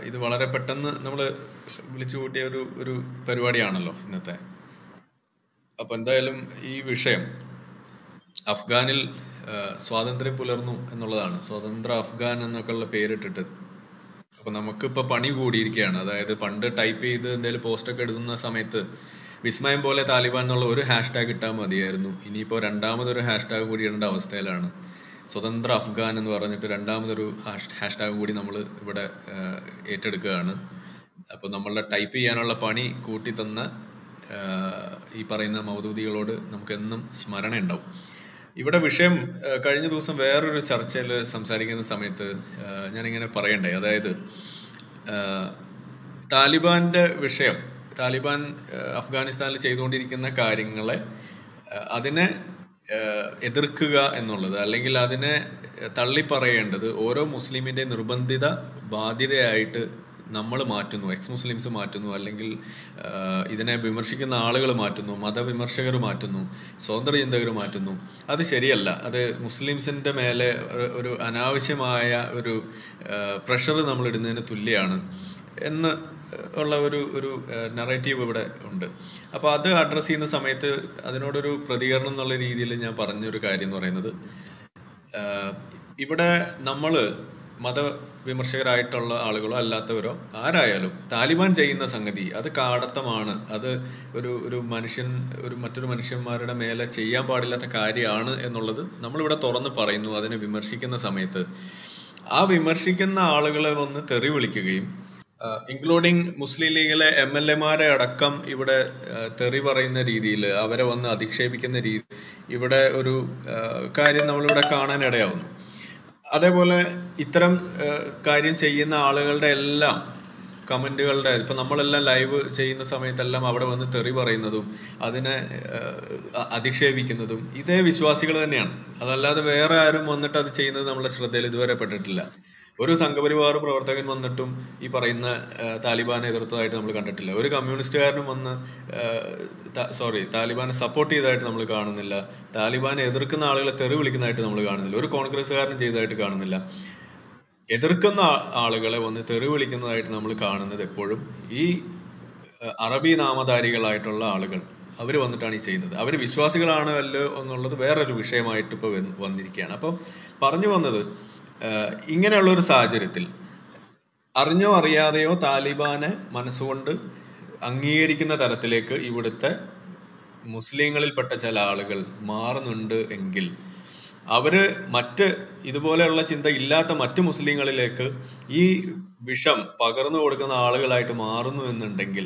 ഇത് വളരെ പെട്ടെന്ന് നമ്മൾ വിളിച്ചു കൂട്ടിയ ഒരു ഒരു പരിപാടിയാണല്ലോ ഇന്നത്തെ അപ്പൊ എന്തായാലും ഈ വിഷയം അഫ്ഗാനിൽ ആ, സ്വാതന്ത്ര്യം പുലർന്നു എന്നുള്ളതാണ് സ്വതന്ത്ര അഫ്ഗാൻ എന്നൊക്കെയുള്ള പേരിട്ടിട്ട് അപ്പൊ നമുക്കിപ്പോ പണി കൂടിയിരിക്കുകയാണ് അതായത് പണ്ട് ടൈപ്പ് ചെയ്ത് എന്തെങ്കിലും പോസ്റ്റൊക്കെ എഴുതുന്ന സമയത്ത് വിസ്മയം പോലെ താലിബാൻ എന്നുള്ള ഒരു ഹാഷ്ടാഗ് ഇട്ടാൽ മതിയായിരുന്നു ഇനിയിപ്പോൾ രണ്ടാമതൊരു ഹാഷ്ടാഗ് കൂടി ഇടേണ്ട അവസ്ഥയിലാണ് സ്വതന്ത്ര അഫ്ഗാൻ എന്ന് പറഞ്ഞിട്ട് രണ്ടാമതൊരു ഹാഷ്ടാഗ് കൂടി നമ്മൾ ഇവിടെ ആ, ഏറ്റെടുക്കുകയാണ് അപ്പോൾ നമ്മളുടെ ടൈപ്പ് ചെയ്യാനുള്ള പണി കൂട്ടി തന്ന ആ, ഈ പറയുന്ന മൗദൂദികളോട് നമുക്കെന്നും സ്മരണ ഉണ്ടാവും ഇവിടെ വിഷയം ആ, കഴിഞ്ഞ ദിവസം വേറൊരു ചർച്ചയിൽ സംസാരിക്കുന്ന സമയത്ത് ആ, ഞാനിങ്ങനെ പറയണ്ടേ അതായത് ആ, താലിബാന്റെ വിഷയം താലിബാൻ ആ, അഫ്ഗാനിസ്ഥാനിൽ ചെയ്തുകൊണ്ടിരിക്കുന്ന കാര്യങ്ങളെ ആ, അതിനെ ആ, എതിർക്കുക എന്നുള്ളത് അല്ലെങ്കിൽ അതിനെ തള്ളിപ്പറയേണ്ടത് ഓരോ മുസ്ലിമിന്റെ നിർബന്ധിത ബാധ്യതയായിട്ട് നമ്മൾ മാറ്റുന്നു എക്സ് മുസ്ലിംസ് മാറ്റുന്നു അല്ലെങ്കിൽ ആ, ഇതിനെ വിമർശിക്കുന്ന ആളുകൾ മാറ്റുന്നു മതവിമർശകർ മാറ്റുന്നു സ്വതന്ത്ര ചിന്തകർ മാറ്റുന്നു അത് ശരിയല്ല അത് മുസ്ലിംസിന്റെ മേലെ ഒരു- ഒരു അനാവശ്യമായ ഒരു പ്രഷർ നമ്മൾ ഇടുന്നതിന് തുല്യമാണ് എന്ന് ഉള്ള ഒരു ഒരു നറേറ്റീവ് ഇവിടെ ഉണ്ട് അപ്പോൾ അത് അഡ്രസ്സ് ചെയ്യുന്ന സമയത്ത് അതിനോടൊരു പ്രതികരണം എന്നുള്ള രീതിയിൽ ഞാൻ പറഞ്ഞൊരു കാര്യം എന്ന് പറയുന്നത് ആഹ് ഇവിടെ നമ്മൾ മതവിമർശകരായിട്ടുള്ള ആളുകളോ അല്ലാത്തവരോ ആരായാലും താലിബാൻ ചെയ്യുന്ന സംഗതി അത് കാടത്തമാണ് അത് ഒരു ഒരു മനുഷ്യൻ ഒരു മറ്റൊരു മനുഷ്യന്മാരുടെ മേലെ ചെയ്യാൻ പാടില്ലാത്ത കാര്യമാണ് എന്നുള്ളത് നമ്മളിവിടെ തുറന്ന് പറയുന്നു അതിനെ വിമർശിക്കുന്ന സമയത്ത് ആ വിമർശിക്കുന്ന ആളുകളെ വന്ന് തെറി വിളിക്കുകയും ഇൻക്ലൂഡിങ് മുസ്ലിം ലീഗിലെ എം എൽ എമാരെ അടക്കം ഇവിടെ ആ, തെറി പറയുന്ന രീതിയിൽ അവരെ വന്ന് അധിക്ഷേപിക്കുന്ന രീതി ഇവിടെ ഒരു ആ, കാര്യം നമ്മളിവിടെ കാണാനിടയാവുന്നു അതേപോലെ ഇത്തരം ആ, കാര്യം ചെയ്യുന്ന ആളുകളുടെ എല്ലാം കമന്റുകളുടെ ഇപ്പൊ നമ്മളെല്ലാം ലൈവ് ചെയ്യുന്ന സമയത്തെല്ലാം അവിടെ വന്ന് തെറി പറയുന്നതും അതിനെ ആ, അധിക്ഷേപിക്കുന്നതും ഇതേ വിശ്വാസികൾ തന്നെയാണ് അതല്ലാതെ വേറെ ആരും വന്നിട്ട് അത് ചെയ്യുന്നത് നമ്മുടെ ശ്രദ്ധയിൽ ഇതുവരെ പെട്ടിട്ടില്ല ഒരു സംഘപരിവാർ പ്രവർത്തകൻ വന്നിട്ടും ഈ പറയുന്ന ആ, താലിബാനെ എതിർത്തതായിട്ട് നമ്മൾ കണ്ടിട്ടില്ല ഒരു കമ്മ്യൂണിസ്റ്റുകാരനും വന്ന് സോറി താലിബാനെ സപ്പോർട്ട് ചെയ്തതായിട്ട് നമ്മൾ കാണുന്നില്ല താലിബാനെ എതിർക്കുന്ന ആളുകളെ തെറി വിളിക്കുന്നതായിട്ട് നമ്മൾ കാണുന്നില്ല ഒരു കോൺഗ്രസ്സുകാരനും ചെയ്തതായിട്ട് കാണുന്നില്ല എതിർക്കുന്ന ആ- ആളുകളെ വന്ന് തെറി വിളിക്കുന്നതായിട്ട് നമ്മൾ കാണുന്നത് എപ്പോഴും ഈ അഹ് അറബി നാമധാരികളായിട്ടുള്ള ആളുകൾ അവർ വന്നിട്ടാണ് ഈ ചെയ്യുന്നത് അവർ വിശ്വാസികളാണോ അല്ലോ എന്നുള്ളത് വേറൊരു വിഷയമായിട്ട് ഇപ്പോൾ വന്നിരിക്കുകയാണ് അപ്പോൾ പറഞ്ഞു വന്നത് ആഹ് ഇങ്ങനെയുള്ള ഒരു സാഹചര്യത്തിൽ അറിഞ്ഞോ അറിയാതെയോ താലിബാനെ മനസ്സുകൊണ്ട് അംഗീകരിക്കുന്ന തരത്തിലേക്ക് ഇവിടുത്തെ മുസ്ലിങ്ങളിൽപ്പെട്ട ചില ആളുകൾ മാറുന്നുണ്ട് എങ്കിൽ അവര് മറ്റ് ഇതുപോലെയുള്ള ചിന്ത ഇല്ലാത്ത മറ്റു മുസ്ലിങ്ങളിലേക്ക് ഈ വിഷം പകർന്നു കൊടുക്കുന്ന ആളുകളായിട്ട് മാറുന്നു എന്നുണ്ടെങ്കിൽ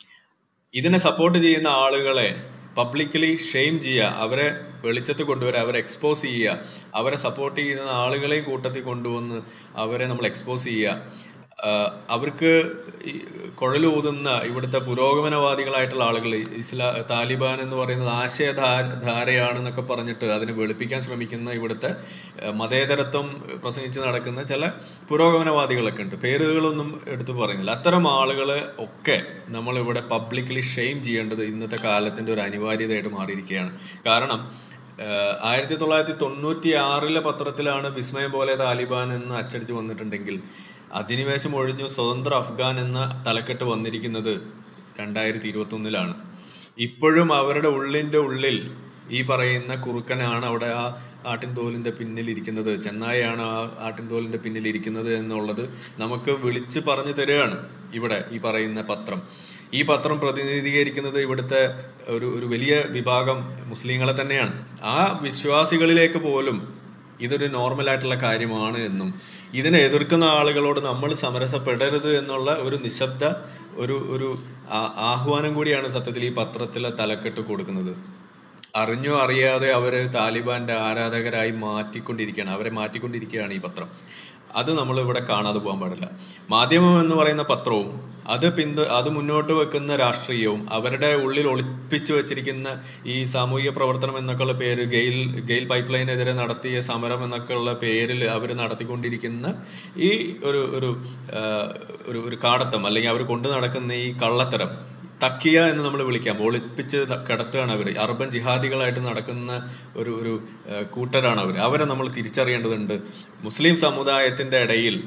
ഇതിനെ സപ്പോർട്ട് ചെയ്യുന്ന ആളുകളെ പബ്ലിക്കലി ഷെയിം ചെയ്യുക അവരെ വെളിച്ചത്ത് കൊണ്ടുവരിക അവരെ എക്സ്പോസ് ചെയ്യുക അവരെ സപ്പോർട്ട് ചെയ്യുന്ന ആളുകളെയും കൂട്ടത്തിൽ കൊണ്ടുവന്ന് അവരെ നമ്മൾ എക്സ്പോസ് ചെയ്യുക ആഹ് അവർക്ക് ഈ കുഴലൂതുന്ന ഇവിടുത്തെ പുരോഗമനവാദികളായിട്ടുള്ള ആളുകൾ ഇസ്ലാ താലിബാൻ എന്ന് പറയുന്നത് ആശയധാരയാണെന്നൊക്കെ പറഞ്ഞിട്ട് അതിനെ വെളുപ്പിക്കാൻ ശ്രമിക്കുന്ന ഇവിടുത്തെ ആഹ് മതേതരത്വം പ്രസംഗിച്ച് നടക്കുന്ന ചില പുരോഗമനവാദികളൊക്കെ ഉണ്ട് പേരുകളൊന്നും എടുത്തു പറയുന്നില്ല അത്തരം ആളുകളെ ഒക്കെ നമ്മൾ ഇവിടെ പബ്ലിക്കലി ഷെയിം ചെയ്യേണ്ടത് ഇന്നത്തെ കാലത്തിന്റെ ഒരു അനിവാര്യതയായിട്ട് മാറിയിരിക്കുകയാണ് കാരണം ആഹ് ആയിരത്തി തൊള്ളായിരത്തി തൊണ്ണൂറ്റി ആറിലെ പത്രത്തിലാണ് വിസ്മയം പോലെ താലിബാൻ എന്ന് അച്ചടിച്ച് വന്നിട്ടുണ്ടെങ്കിൽ അധിനിവേശം ഒഴിഞ്ഞു സ്വതന്ത്ര അഫ്ഗാൻ എന്ന തലക്കെട്ട് വന്നിരിക്കുന്നത് രണ്ടായിരത്തി ഇരുപത്തി ഒന്നിലാണ് ഇപ്പോഴും അവരുടെ ഉള്ളിന്റെ ഉള്ളിൽ ഈ പറയുന്ന കുറുക്കനാണ് അവിടെ ആ ആട്ടിൻതോലിന്റെ പിന്നിൽ ഇരിക്കുന്നത് ചെന്നായാണ് ആ ആട്ടിൻതോലിന്റെ പിന്നിൽ ഇരിക്കുന്നത് എന്നുള്ളത് നമുക്ക് വിളിച്ച് പറഞ്ഞു തരികയാണ് ഇവിടെ ഈ പറയുന്ന പത്രം ഈ പത്രം പ്രതിനിധീകരിക്കുന്നത് ഇവിടുത്തെ ഒരു ഒരു വലിയ വിഭാഗം മുസ്ലിങ്ങളെ തന്നെയാണ് ആ വിശ്വാസികളിലേക്ക് പോലും ഇതൊരു നോർമൽ ആയിട്ടുള്ള കാര്യമാണ് എന്നും ഇതിനെ എതിർക്കുന്ന ആളുകളോട് നമ്മൾ സമരസപ്പെടരുത് എന്നുള്ള ഒരു നിശബ്ദ ഒരു ഒരു ആ- ആഹ്വാനം കൂടിയാണ് സത്യത്തിൽ ഈ പത്രത്തിലെ തലക്കെട്ട് കൊടുക്കുന്നത് അറിഞ്ഞോ അറിയാതെ അവര് താലിബാന്റെ ആരാധകരായി മാറ്റിക്കൊണ്ടിരിക്കുകയാണ് അവരെ മാറ്റിക്കൊണ്ടിരിക്കുകയാണ് ഈ പത്രം അത് നമ്മൾ ഇവിടെ കാണാതെ പോകാൻ പാടില്ല മാധ്യമം എന്ന് പറയുന്ന പത്രവും അത് പിന്തു അത് മുന്നോട്ട് വെക്കുന്ന രാഷ്ട്രീയവും അവരുടെ ഉള്ളിൽ ഒളിപ്പിച്ചു വെച്ചിരിക്കുന്ന ഈ സാമൂഹിക പ്രവർത്തനം എന്നൊക്കെയുള്ള പേര് ഗെയിൽ ഗെയിൽ പൈപ്പ് ലൈനെതിരെ നടത്തിയ സമരം എന്നൊക്കെയുള്ള പേരിൽ അവർ നടത്തിക്കൊണ്ടിരിക്കുന്ന ഈ ഒരു ഒരു ആ, ഒരു ഒരു കാടത്തം അല്ലെങ്കിൽ അവർ കൊണ്ടു നടക്കുന്ന ഈ കള്ളത്തരം തക്കിയ എന്ന് നമ്മൾ വിളിക്കാം ഒളിപ്പിച്ച് ന- കിടത്തുകയാണ് അവർ അർബൻ ജിഹാദികളായിട്ട് നടക്കുന്ന ഒരു ഒരു ആ, കൂട്ടരാണ് അവർ അവരെ നമ്മൾ തിരിച്ചറിയേണ്ടതുണ്ട് മുസ്ലിം സമുദായത്തിന്റെ ഇടയിൽ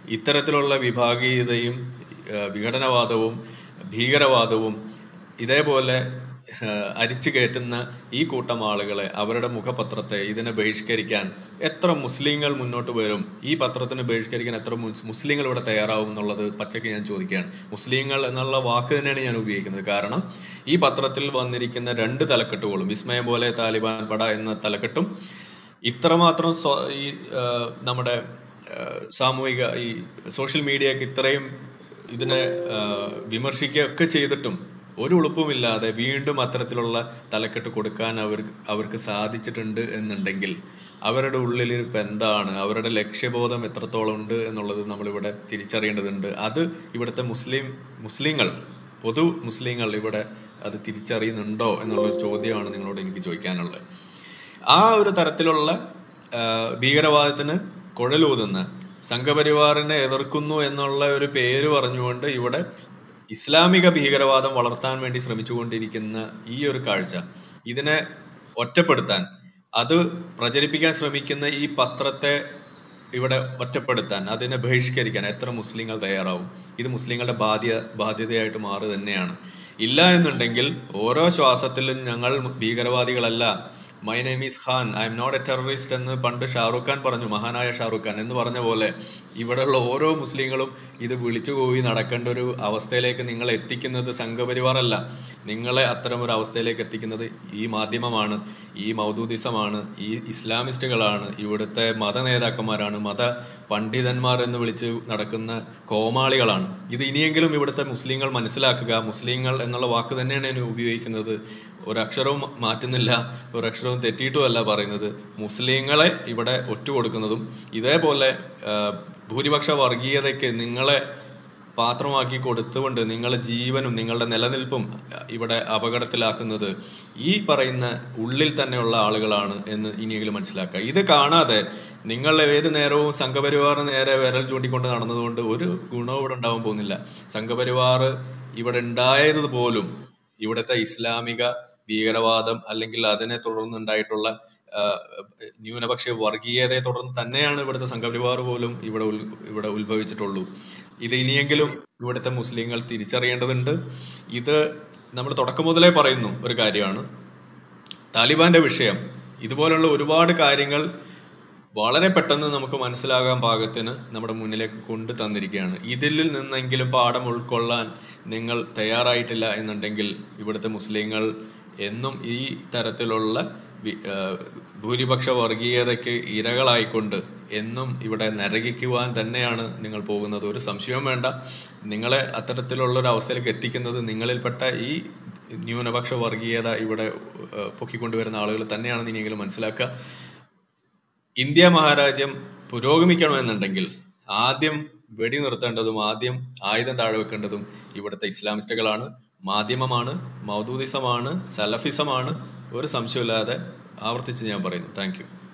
ഇത്തരത്തിലുള്ള വിഭാഗീയതയും ഏഹ്, വിഘടനവാദവും ഭീകരവാദവും ഇതേപോലെ ഏഹ്, അരിച്ചു കയറ്റുന്ന ഈ കൂട്ടം ആളുകളെ അവരുടെ മുഖപത്രത്തെ ഇതിനെ ബഹിഷ്കരിക്കാൻ എത്ര മുസ്ലിങ്ങൾ മുന്നോട്ട് വരും ഈ പത്രത്തിന് ബഹിഷ്കരിക്കാൻ എത്ര മുസ് മുസ്ലിങ്ങൾ ഇവിടെ തയ്യാറാവും എന്നുള്ളത് പച്ചയ്ക്ക് ഞാൻ ചോദിക്കുകയാണ് മുസ്ലിങ്ങൾ എന്നുള്ള വാക്ക് തന്നെയാണ് ഞാൻ ഉപയോഗിക്കുന്നത് കാരണം ഈ പത്രത്തിൽ വന്നിരിക്കുന്ന രണ്ട് തലക്കെട്ടുകളും വിസ്മയം പോലെ താലിബാൻ പട എന്ന തലക്കെട്ടും ഇത്രമാത്രം സ്വ- ഈ ആ, നമ്മുടെ ആ, സാമൂഹിക ഈ സോഷ്യൽ മീഡിയക്ക് ഇത്രയും ഇതിനെ ആ, വിമർശിക്കുകയൊക്കെ ചെയ്തിട്ടും ഒരു ഉളുപ്പുമില്ലാതെ വീണ്ടും അത്തരത്തിലുള്ള തലക്കെട്ട് കൊടുക്കാൻ അവർ അവർക്ക് സാധിച്ചിട്ടുണ്ട് എന്നുണ്ടെങ്കിൽ അവരുടെ ഉള്ളിൽ ഇപ്പം എന്താണ് അവരുടെ ലക്ഷ്യബോധം എത്രത്തോളം ഉണ്ട് എന്നുള്ളത് നമ്മളിവിടെ തിരിച്ചറിയേണ്ടതുണ്ട് അത് ഇവിടുത്തെ മുസ്ലിം മുസ്ലിങ്ങൾ പൊതു മുസ്ലിങ്ങൾ ഇവിടെ അത് തിരിച്ചറിയുന്നുണ്ടോ എന്നുള്ളൊരു ചോദ്യമാണ് നിങ്ങളോട് എനിക്ക് ചോദിക്കാനുള്ളത് ആ ഒരു തരത്തിലുള്ള ആ, ഭീകരവാദത്തിന് കുഴലൂതുന്ന സംഘപരിവാറിനെ എതിർക്കുന്നു എന്നുള്ള ഒരു പേര് പറഞ്ഞുകൊണ്ട് ഇവിടെ ഇസ്ലാമിക ഭീകരവാദം വളർത്താൻ വേണ്ടി ശ്രമിച്ചുകൊണ്ടിരിക്കുന്ന ഈ ഒരു കാഴ്ച ഇതിനെ ഒറ്റപ്പെടുത്താൻ അത് പ്രചരിപ്പിക്കാൻ ശ്രമിക്കുന്ന ഈ പത്രത്തെ ഇവിടെ ഒറ്റപ്പെടുത്താൻ അതിനെ ബഹിഷ്കരിക്കാൻ എത്ര മുസ്ലിങ്ങൾ തയ്യാറാവും ഇത് മുസ്ലിങ്ങളുടെ ബാധ്യ ബാധ്യതയായിട്ട് മാറി തന്നെയാണ് ഇല്ല എന്നുണ്ടെങ്കിൽ ഓരോ ശ്വാസത്തിലും ഞങ്ങൾ ഭീകരവാദികളല്ല my name is Khan I'm not a terrorist എന്ന് പണ്ട് ഷാറൂഖ് ഖാൻ പറഞ്ഞു മഹാനായ ഷാറൂഖ് ഖാൻ എന്ന് പറഞ്ഞ പോലെ ഇവിടെയുള്ള ഓരോ മുസ്ലിങ്ങളും ഇത് വിളിച്ചു പോയി നടക്കേണ്ട ഒരു അവസ്ഥയിലേക്ക് നിങ്ങളെ എത്തിക്കുന്നത് സംഘപരിവാറല്ല നിങ്ങളെ അത്തരം ഒരു അവസ്ഥയിലേക്ക് എത്തിക്കുന്നത് ഈ മാധ്യമമാണ് ഈ മൗദൂദിസമാണ് ഈ ഇസ്ലാമിസ്റ്റുകളാണ് ഇവിടുത്തെ മത നേതാക്കന്മാരാണ് മത പണ്ഡിതന്മാർ എന്ന് വിളിച്ച് നടക്കുന്ന കോമാളികളാണ് ഇത് ഇനിയെങ്കിലും ഇവിടുത്തെ മുസ്ലിങ്ങൾ മനസ്സിലാക്കുക മുസ്ലിങ്ങൾ എന്നുള്ള വാക്ക് തന്നെയാണ് ഞാൻ ഉപയോഗിക്കുന്നത് ഒരക്ഷരവും മാറ്റുന്നില്ല ഒരക്ഷരവും തെറ്റിയിട്ടുമല്ല പറയുന്നത് മുസ്ലിങ്ങളെ ഇവിടെ ഒറ്റുകൊടുക്കുന്നതും ഇതേപോലെ ആ, ഭൂരിപക്ഷ വർഗീയതയ്ക്ക് നിങ്ങളെ പാത്രമാക്കി കൊടുത്തുകൊണ്ട് നിങ്ങളുടെ ജീവനും നിങ്ങളുടെ നിലനിൽപ്പും അഹ്, ഇവിടെ അപകടത്തിലാക്കുന്നത് ഈ പറയുന്ന ഉള്ളിൽ തന്നെയുള്ള ആളുകളാണ് എന്ന് ഇനിയെങ്കിലും മനസ്സിലാക്കുക ഇത് കാണാതെ നിങ്ങൾ ഏത് നേരവും സംഘപരിവാർ നേരെ വിരൽ ചൂണ്ടിക്കൊണ്ട് നടന്നതുകൊണ്ട് ഒരു ഗുണവും ഇവിടെ ഉണ്ടാവാൻ പോകുന്നില്ല സംഘപരിവാർ ഇവിടെ ഉണ്ടായത് പോലും ഇവിടുത്തെ ഇസ്ലാമിക ഭീകരവാദം അല്ലെങ്കിൽ അതിനെ തുടർന്നുണ്ടായിട്ടുള്ള ആ, ന്യൂനപക്ഷ വർഗീയതയെ തുടർന്ന് തന്നെയാണ് ഇവിടുത്തെ സംഘപരിവാർ പോലും ഇവിടെ ഉൽ- ഇവിടെ ഉത്ഭവിച്ചിട്ടുള്ളൂ ഇത് ഇനിയെങ്കിലും ഇവിടുത്തെ മുസ്ലിങ്ങൾ തിരിച്ചറിയേണ്ടതുണ്ട് ഇത് നമ്മൾ തുടക്കം മുതലേ പറയുന്നു ഒരു കാര്യമാണ് താലിബാന്റെ വിഷയം ഇതുപോലുള്ള ഒരുപാട് കാര്യങ്ങൾ വളരെ പെട്ടെന്ന് നമുക്ക് മനസ്സിലാകാൻ പാകത്തിന് നമ്മുടെ മുന്നിലേക്ക് കൊണ്ടു തന്നിരിക്കുകയാണ് ഇതിൽ നിന്നെങ്കിലും പാഠം ഉൾക്കൊള്ളാൻ നിങ്ങൾ തയ്യാറായിട്ടില്ല എന്നുണ്ടെങ്കിൽ ഇവിടുത്തെ മുസ്ലിങ്ങൾ എന്നും ഈ തരത്തിലുള്ള വി- ആ, ഭൂരിപക്ഷ വർഗീയതയ്ക്ക് ഇരകളായിക്കൊണ്ട് എന്നും ഇവിടെ നരകിക്കുവാൻ തന്നെയാണ് നിങ്ങൾ പോകുന്നത് ഒരു സംശയവും വേണ്ട നിങ്ങളെ അത്തരത്തിലുള്ള ഒരു അവസ്ഥയിലേക്ക് എത്തിക്കുന്നത് നിങ്ങളിൽപ്പെട്ട ഈ ന്യൂനപക്ഷ വർഗീയത ഇവിടെ ആ, പൊക്കിക്കൊണ്ടുവരുന്ന ആളുകൾ തന്നെയാണെന്ന് ഇനിയെങ്കിലും മനസ്സിലാക്കുക ഇന്ത്യ മഹാരാജ്യം പുരോഗമിക്കണമെന്നുണ്ടെങ്കിൽ ആദ്യം വെടി നിർത്തേണ്ടതും ആദ്യം ആയുധം താഴെ വെക്കേണ്ടതും ഇവിടുത്തെ ഇസ്ലാമിസ്റ്റുകളാണ് മാധ്യമമാണ് മൗദൂദിസമാണ് സലഫിസമാണ് ഒരു സംശയമില്ലാതെ ആവർത്തിച്ച് ഞാൻ പറയുന്നു താങ്ക്